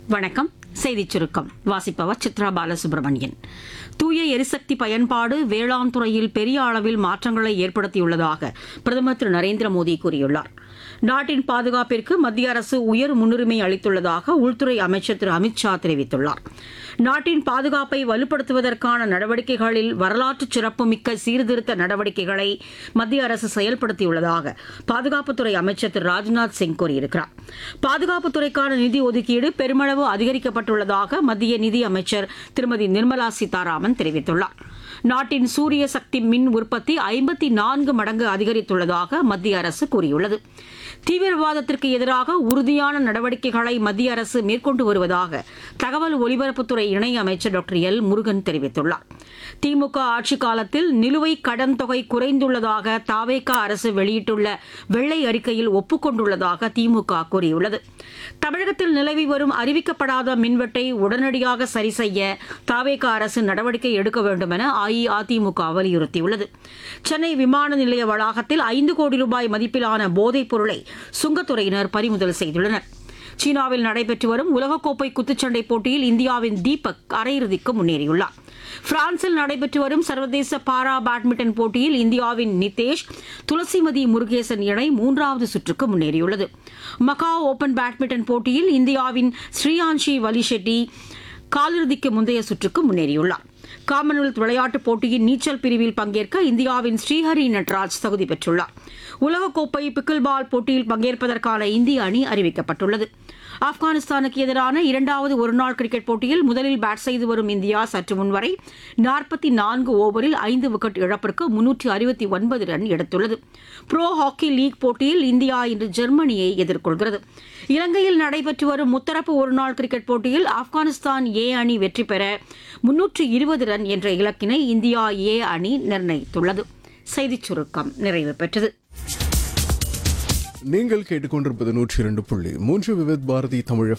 வணக்கம் செய்திச் சுருக்கம் வாசிப்பவர் சித்ரா பாலசுப்ரமணியன் தூய எரிசக்தி பயன்பாடு வேளாண் துறையில் பெரிய அளவில் மாற்றங்களை ஏற்படுத்தியுள்ளதாக பிரதமர் திரு நரேந்திர மோடி கூறியுள்ளார் நாட்டின் பாதுகாப்பிற்கு மத்திய அரசு உயர் முன்னுரிமை அளித்துள்ளதாக உள்துறை அமைச்சர் திரு அமித்ஷா தெரிவித்துள்ளார் நாட்டின் பாதுகாப்பை வலுப்படுத்துவதற்கான நடவடிக்கைகளில் வரலாற்று சிறப்புமிக்க சீர்திருத்த நடவடிக்கைகளை மத்திய அரசு செயல்படுத்தியுள்ளதாக பாதுகாப்புத்துறை அமைச்சர் திரு ராஜ்நாத் சிங் கூறியிருக்கிறார் பாதுகாப்புத்துறைக்கான நிதி ஒதுக்கீடு பெருமளவு அதிகரிக்கப்பட்டுள்ளதாக மத்திய நிதி அமைச்சர் திருமதி நிர்மலா சீதாராமன் தெரிவித்துள்ளார் நாட்டின் சூரிய சக்தி மின் உற்பத்தி ஐம்பத்தி நான்கு மடங்கு அதிகரித்துள்ளதாக மத்திய அரசு கூறியுள்ளது தீவிரவாதத்திற்கு எதிராக உறுதியான நடவடிக்கைகளை மத்திய அரசு மேற்கொண்டு வருவதாக தகவல் ஒலிபரப்புத்துறை இணை அமைச்சர் டாக்டர் எல் முருகன் தெரிவித்துள்ளார் திமுக ஆட்சிக் காலத்தில் நிலுவைக் கடன் தொகை குறைந்துள்ளதாக தாவேகா அரசு வெளியிட்டுள்ள வெள்ளை அறிக்கையில் ஒப்புக்கொண்டுள்ளதாக திமுக கூறியுள்ளது தமிழகத்தில் நிலவி வரும் அறிவிக்கப்படாத மின்வெட்டை உடனடியாக சரி செய்ய தாவேகா அரசு நடவடிக்கை எடுக்க வேண்டும் என அஇஅதிமுக வலியுறுத்தியுள்ளது சென்னை விமான நிலைய வளாகத்தில் ஐந்து கோடி ரூபாய் மதிப்பிலான போதைப் பொருளை சுங்கத்துறையினர் பறிமுதல் செய்துள்ளனர் சீனாவில் நடைபெற்று வரும் உலகக்கோப்பை குத்துச்சண்டை போட்டியில் இந்தியாவின் தீபக் அரையிறுதிக்கு முன்னேறியுள்ளார் பிரான்சில் நடைபெற்று வரும் சர்வதேச பாரா பேட்மிண்டன் போட்டியில் இந்தியாவின் நிதேஷ் துளசிமதி முருகேசன் இணை மூன்றாவது சுற்றுக்கு முன்னேறியுள்ளது மகாவ் ஓபன் பேட்மிண்டன் போட்டியில் இந்தியாவின் ஸ்ரீயான்ஷி வலிஷெட்டி காலிறுதிக்கு முந்தைய சுற்றுக்கு முன்னேறியுள்ளார் காமன்வெல்த் விளையாட்டுப் போட்டியின் நீச்சல் பிரிவில் பங்கேற்க இந்தியாவின் ஸ்ரீஹரி நட்ராஜ் தகுதி பெற்றுள்ளார் உலகக்கோப்பை பிக்கில் பால் போட்டியில் பங்கேற்பதற்கான இந்திய அணி அறிவிக்கப்பட்டுள்ளது ஆப்கானிஸ்தானுக்கு எதிரான இரண்டாவது ஒருநாள் கிரிக்கெட் போட்டியில் முதலில் பேட் செய்து வரும் இந்தியா சற்று முன்வரை நாற்பத்தி நான்கு ஓவரில் ஐந்து விக்கெட் இழப்பிற்கு முன்னூற்றி அறுபத்தி ஒன்பது ரன் எடுத்துள்ளது ப்ரோ ஹாக்கி லீக் போட்டியில் இந்தியா இன்று ஜெர்மனியை எதிர்கொள்கிறது இலங்கையில் நடைபெற்று வரும் முத்தரப்பு ஒருநாள் கிரிக்கெட் போட்டியில் ஆப்கானிஸ்தான் ஏ அணி வெற்றி பெற முன்னூற்று இருபது ரன் என்ற இலக்கினை இந்தியா ஏ அணி நிர்ணயித்துள்ளது செய்திச் சுருக்கம் நிறைவு பெற்றது நீங்கள் கேட்டுக்கொண்டிருப்பது நூற்றி இரண்டு புள்ளி மூன்று விவித் பாரதி தமிழ்